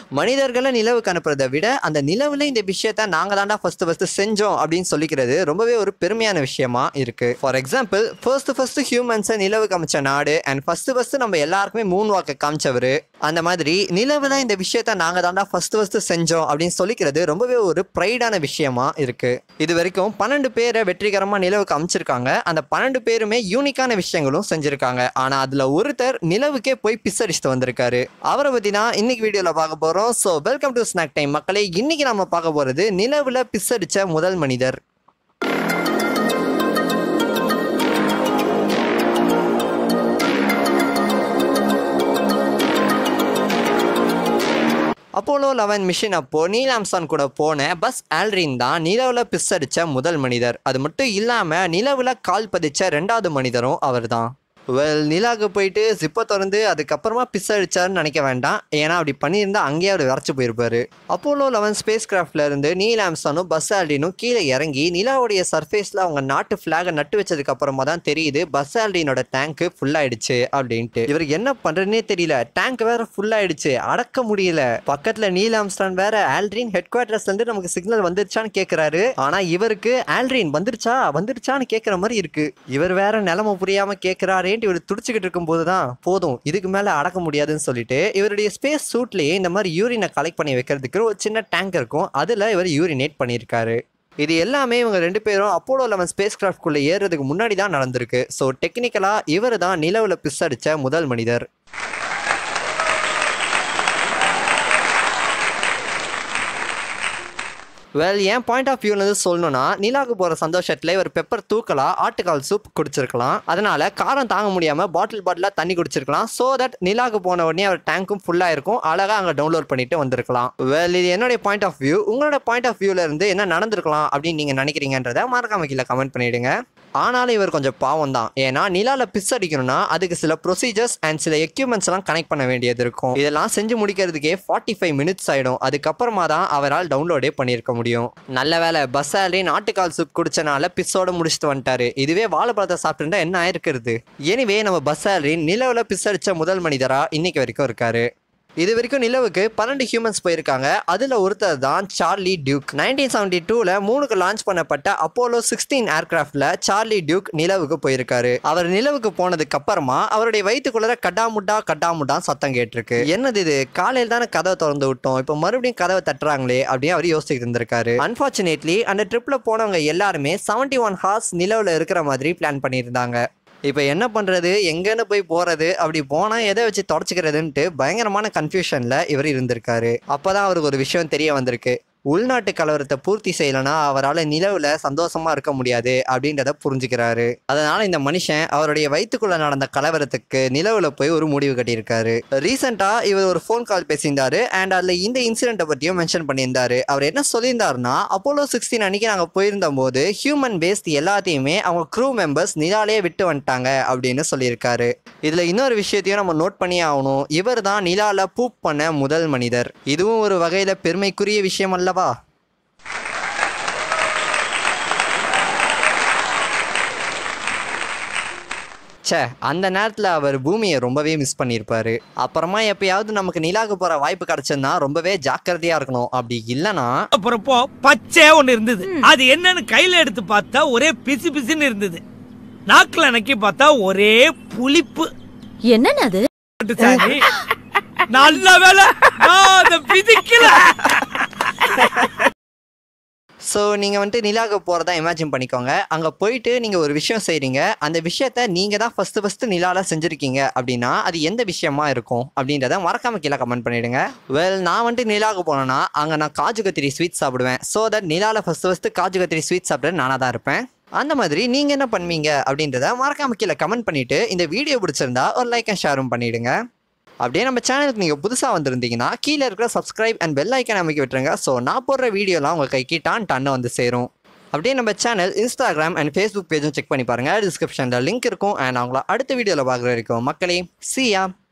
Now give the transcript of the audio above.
மனிதர்களை நிலவுக்கு அனுப்புறதை விட அந்த நிலவுல இந்த விஷயத்த நாங்க தாண்டா ஃபர்ஸ்ட் ஃபர்ஸ்ட் செஞ்சோம் அப்படின்னு சொல்லிக்கிறது ரொம்பவே ஒரு பெருமையான விஷயமா இருக்கு ஃபார் எக்ஸாம்பிள் ஃபர்ஸ்ட் ஃபர்ஸ்ட் ஹியூமன்ஸை நிலவுக்கு அமைச்ச நாடு அண்ட் ஃபர்ஸ்ட் ஃபர்ஸ்ட் நம்ம எல்லாருக்குமே மூன் வாக்க காமிச்சவர் அந்த மாதிரி நிலவுல இந்த விஷயத்த நாங்க தாண்டா ஃபர்ஸ்ட் ஃபர்ஸ்ட் செஞ்சோம் அப்படின்னு சொல்லிக்கிறது ரொம்பவே ஒரு ப்ரைடான விஷயமா இருக்கு இது வரைக்கும் பன்னெண்டு பேரை வெற்றிகரமா நிலவுக்கு அமைச்சிருக்காங்க அந்த பன்னெண்டு பேருமே யூனிக்கான விஷயங்களும் செஞ்சிருக்காங்க ஆனா அதுல ஒருத்தர் நிலவுக்கே போய் பிசடிச்சுட்டு வந்திருக்காரு அவரை பத்தி தான் இன்னைக்கு வீடியோல பார்க்க போறோம் so welcome to snack time மக்களே இன்னைக்கு நம்ம பார்க்க போறது நிலவுல பிசடிச்ச முதல் மனிதர் அப்போலோ லெவன் மிஷின் அப்போ நீல் ஆம்சான் கூட போன பஸ் ஆல்ரின் தான் நிலவுல பிஸ் அடிச்ச முதல் மனிதர் அது மட்டும் இல்லாம நிலவுல கால் பதிச்ச ரெண்டாவது மனிதரும் அவர்தான் வெல் நிலாவுக்கு போயிட்டு ஜிப்பை திறந்து அதுக்கப்புறமா பிஸ் அடிச்சாருன்னு நினைக்க வேண்டாம் ஏன்னா அப்படி பண்ணியிருந்தா அங்கேயே அவர் வரைச்சு போயிருப்பாரு அப்போலோ லெவன் ஸ்பேஸ் கிராஃப்ட்ல இருந்து நீல் ஆம்சானும் பஸ் ஆல்டினும் கீழே இறங்கி நிலாவுடைய சர்ஃபேஸ்ல அவங்க நாட்டு ஃபிளாகை நட்டு வச்சதுக்கு அப்புறமா தான் தெரியுது பஸ் ஆல்டினோட டேங்க் ஃபுல் ஆயிடுச்சு அப்படின்ட்டு இவர் என்ன பண்றதுனே தெரியல டேங்க் வேற ஃபுல் ஆயிடுச்சு அடக்க முடியல பக்கத்துல நீல் ஆம்ஸ்டான் வேற ஆல்ட்ரின் ஹெட் குவார்டர்ஸ்ல இருந்து நமக்கு சிக்னல் வந்துருச்சான்னு கேக்குறாரு ஆனா இவருக்கு ஆல்ட்ரின் வந்துருச்சா வந்துருச்சான்னு கேக்குற மாதிரி இருக்கு இவர் வேற நிலைமை புரியாம கேக்குறாரேன்ட்டு இவர் துடிச்சுக்கிட்டு இருக்கும் போதுதான் போதும் இதுக்கு மேல அடக்க முடியாதுன்னு சொல்லிட்டு இவருடைய ஸ்பேஸ் சூட்லயே இந்த மாதிரி யூரினை கலெக்ட் பண்ணி வைக்கிறதுக்கு ஒரு சின்ன டேங்க் இருக்கும் அதுல இவர் யூரினேட் பண்ணியிருக்காரு இது எல்லாமே இவங்க ரெண்டு பேரும் அப்போலோ லெவன் ஸ்பேஸ் கிராஃப்ட்குள்ளே ஏறுறதுக்கு முன்னாடி தான் நடந்திருக்கு ஸோ டெக்னிக்கலாக இவர் தான் நிலவில் பிஸ் அடித்த முதல் மனிதர் வெல் என் பாயிண்ட் ஆஃப் வியூலேருந்து சொல்லணும்னா நிலாவுக்கு போகிற சந்தோஷத்தில் இவர் பெப்பர் தூக்கலாம் ஆட்டுக்கால் சூப் குடிச்சிருக்கலாம் அதனால காரம் தாங்க முடியாமல் பாட்டில் பாட்டிலாக தண்ணி குடிச்சிருக்கலாம் ஸோ தட் நிலாவுக்கு போன உடனே அவர் டேங்க்கும் ஃபுல்லாக இருக்கும் அழகாக அங்கே டவுன்லோட் பண்ணிட்டு வந்திருக்கலாம் வெல் இது என்னுடைய பாயிண்ட் ஆஃப் வியூ உங்களோட பாயிண்ட் ஆஃப் வியூல இருந்து என்ன நடந்திருக்கலாம் அப்படின்னு நீங்கள் நினைக்கிறீங்கன்றதை மறக்காம கீழே கமெண்ட் பண்ணிடுங்க ஆனாலும் இவர் கொஞ்சம் பாவம் தான் ஏன்னா நிலால பிஸ் அடிக்கணும்னா அதுக்கு சில ப்ரொசீஜர்ஸ் அண்ட் சில எக்யூப்மெண்ட்ஸ் எல்லாம் கனெக்ட் பண்ண வேண்டியது இருக்கும் இதெல்லாம் செஞ்சு முடிக்கிறதுக்கே ஃபார்ட்டி ஃபைவ் மினிட்ஸ் ஆயிடும் அதுக்கப்புறமா தான் அவரால் டவுன்லோடே பண்ணியிருக்க முடியும் நல்ல வேலை பஸ் ஆலி நாட்டுக்கால் சூப் குடிச்சனால பிஸ்ஸோட முடிச்சுட்டு வந்துட்டாரு இதுவே வாழைப்பழத்தை சாப்பிட்டுருந்தா என்ன ஆயிருக்கிறது எனிவே நம்ம பஸ் ஆலி நிலவில் பிஸ் அடிச்ச முதல் மனிதரா இன்னைக்கு வரைக்கும் இருக்காரு இது வரைக்கும் நிலவுக்கு பன்னெண்டு ஹியூமன்ஸ் போயிருக்காங்க அதில் ஒருத்தர் தான் சார்லி டியூக் நைன்டீன் செவன்டி டூவில் மூணுக்கு லான்ச் பண்ணப்பட்ட அப்போலோ சிக்ஸ்டீன் ஏர்கிராஃப்டில் சார்லி டியூக் நிலவுக்கு போயிருக்காரு அவர் நிலவுக்கு போனதுக்கு அப்புறமா அவருடைய வயிற்றுக்குள்ள கட்டாமுட்டா கட்டாமுட்டா சத்தம் கேட்டிருக்கு என்னது இது காலையில் தானே கதவை திறந்து விட்டோம் இப்போ மறுபடியும் கதவை தட்டுறாங்களே அப்படின்னு அவர் யோசிச்சுட்டு இருந்திருக்காரு அன்பார்ச்சுனேட்லி அந்த ட்ரிப்பில் போனவங்க எல்லாருமே செவன்டி ஒன் ஹார்ஸ் நிலவில் இருக்கிற மாதிரி பிளான் பண்ணியிருந்தாங்க இப்போ என்ன பண்ணுறது எங்கன்னு போய் போகிறது அப்படி போனால் எதை வச்சு தொடச்சிக்கிறதுன்ட்டு பயங்கரமான கன்ஃபியூஷனில் இவர் இருந்திருக்காரு அப்போ தான் அவருக்கு ஒரு விஷயம் தெரிய வந்திருக்கு உள்நாட்டு கலவரத்தை பூர்த்தி செய்யலைன்னா அவரால் நிலவில் சந்தோஷமா இருக்க முடியாது அப்படின்றத புரிஞ்சுக்கிறாரு அதனால இந்த மனுஷன் அவருடைய வயிற்றுக்குள்ள நடந்த கலவரத்துக்கு நிலவில் போய் ஒரு முடிவு கட்டியிருக்காரு ரீசெண்டாக இவர் ஒரு ஃபோன் கால் பேசியிருந்தாரு அண்ட் அதில் இந்த இன்சிடென்ட்டை பற்றியும் மென்ஷன் பண்ணியிருந்தாரு அவர் என்ன சொல்லியிருந்தாருன்னா அப்போலோ சிக்ஸ்டீன் அன்னைக்கு நாங்கள் போயிருந்த போது ஹியூமன் வேஸ்ட் எல்லாத்தையுமே அவங்க க்ரூ மெம்பர்ஸ் நிலாலே விட்டு வந்துட்டாங்க அப்படின்னு சொல்லியிருக்காரு இதில் இன்னொரு விஷயத்தையும் நம்ம நோட் பண்ணியே ஆகணும் இவர் தான் நிலால பூப் பண்ண முதல் மனிதர் இதுவும் ஒரு வகையில் பெருமைக்குரிய விஷயம் அல்லவா ச்சே அந்த நேரத்தில் அவர் பூமியை ரொம்பவே மிஸ் பண்ணியிருப்பாரு அப்புறமா எப்பயாவது நமக்கு நிலாவுக்கு போகிற வாய்ப்பு கிடைச்சதுன்னா ரொம்பவே ஜாக்கிரதையாக இருக்கணும் அப்படி இல்லைன்னா அப்புறப்போ பச்சையா ஒண்ணு இருந்தது அது என்னன்னு கையில எடுத்து பார்த்தா ஒரே பிசு பிசுன்னு இருந்தது நாக்குல நக்கி பார்த்தா ஒரே புளிப்பு என்னன்னு அது சாமி. நல்ல வேலை நான் அதை பிதிக்கல ஸோ நீங்கள் வந்துட்டு நிலாவுக்கு போகிறதா இமேஜின் பண்ணிக்கோங்க அங்கே போயிட்டு நீங்கள் ஒரு விஷயம் செய்கிறீங்க அந்த விஷயத்த நீங்கள் தான் ஃபஸ்ட்டு ஃபஸ்ட்டு நிலாவில் செஞ்சுருக்கீங்க அப்படின்னா அது எந்த விஷயமா இருக்கும் அப்படின்றத மறக்காம கீழே கமெண்ட் பண்ணிவிடுங்க வெல் நான் வந்துட்டு நிலாவுக்கு போனேன்னா அங்கே நான் காஜு கத்திரி ஸ்வீட் சாப்பிடுவேன் ஸோ தட் நிலாவில் first first kaju katli sweet சாப்பிட்டு நானாக தான் இருப்பேன் அந்த மாதிரி நீங்கள் என்ன பண்ணுவீங்க அப்படின்றத மறக்காம கீழே கமெண்ட் பண்ணிவிட்டு இந்த வீடியோ பிடிச்சிருந்தா ஒரு லைக் அண்ட் ஷேரும் பண்ணிவிடுங்க அப்படியே நம்ம சேனலுக்கு நீங்கள் புதுசாக வந்திருந்தீங்கன்னா கீழே இருக்கிற சப்ஸ்கிரைப் அண்ட் பெல் ஐக்கன் அமைக்க விட்டுருங்க ஸோ நான் போடுற வீடியோலாம் உங்கள் கைக்கு டான் டன்னு வந்து சேரும் அப்படியே நம்ம சேனல் இன்ஸ்டாகிராம் அண்ட் ஃபேஸ்புக் பேஜும் செக் பண்ணி பாருங்கள் டிஸ்கிரிப்ஷனில் லிங்க் இருக்கும் அண்ட் அவங்கள அடுத்த வீடியோவில் பார்க்குற வரைக்கும் மக்களே சியா